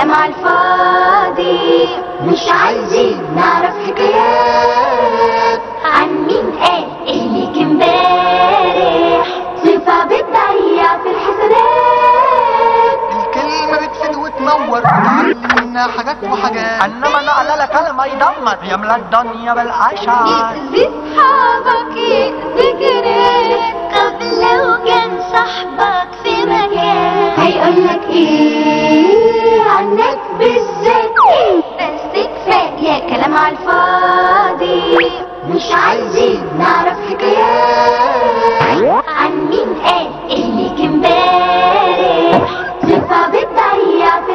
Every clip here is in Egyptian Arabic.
كلام على الفاضي مش عايزين نعرف حكايات عن مين قال ايه ليك امبارح صفة بتضيع في الحسنات الكلمة بتفيد وتنور تعلم منها حاجات وحاجات انما نقل كلمة يدمر يملى الدنيا بالعشاء يأذي صحابك يأذي جيرانك طب لو كان صاحبك في مكان هيقولك ايه عنك بالذات بس كفاية كلام على الفاضي مش عايزين نعرف حكايات عن مين قال ايه ليك امبارح صفة بتضيع في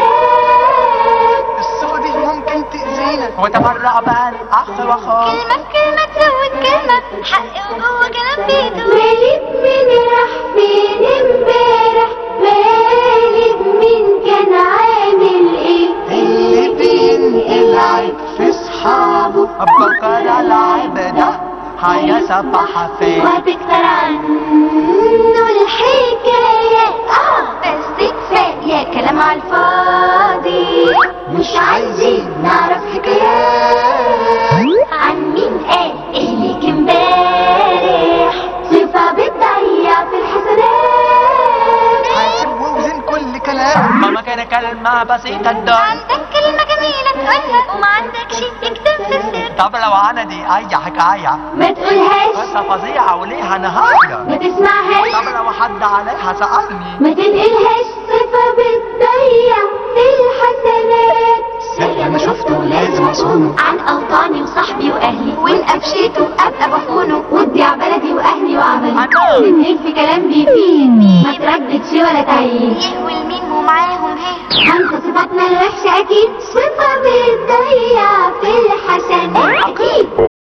الحسنات الصفة دي ممكن تأذينا وتفرع بقى الاخ واخوه كلمة في كلمة تزود كلمة حق وجوه كلام بيدو مالك من راح فين امبارح مالك مين كان عامل ايه اللي بينقل عيب في صحابه بكرة العيب ده هيسبح فين وهتكتر عنه الحكايات اه بس كفاية كلام على الفاضي مش عايزين نعرف حكايات عن مين قال ايه ليك امبارح صفة بتضيع في الحسنات حاسب ووزن كل كلام ماما كان كلمة بسيطة الدنيا عندك كلمة جميلة تقولها وما عندك شيء اكتب في السر طب لو انا دي اي حكاية ما تقولهاش قصة فظيعة وليها نهاية ما تسمعهاش طب لو حد عليها سألني ما تنقلهاش صفة بتضيع في الحسنات سر انا شفته لازم اصونه عن أوطاني وصاحبي وأهلي وإن أفشيته أبقى بخونه وادي بلدي وأهلي وعملي أنا. تنقل في كلام بيفيد ما ترددش ولا تعيد يهوي المين ومعاهم هي هنسى صفاتنا الوحشة أكيد صفة بتضيع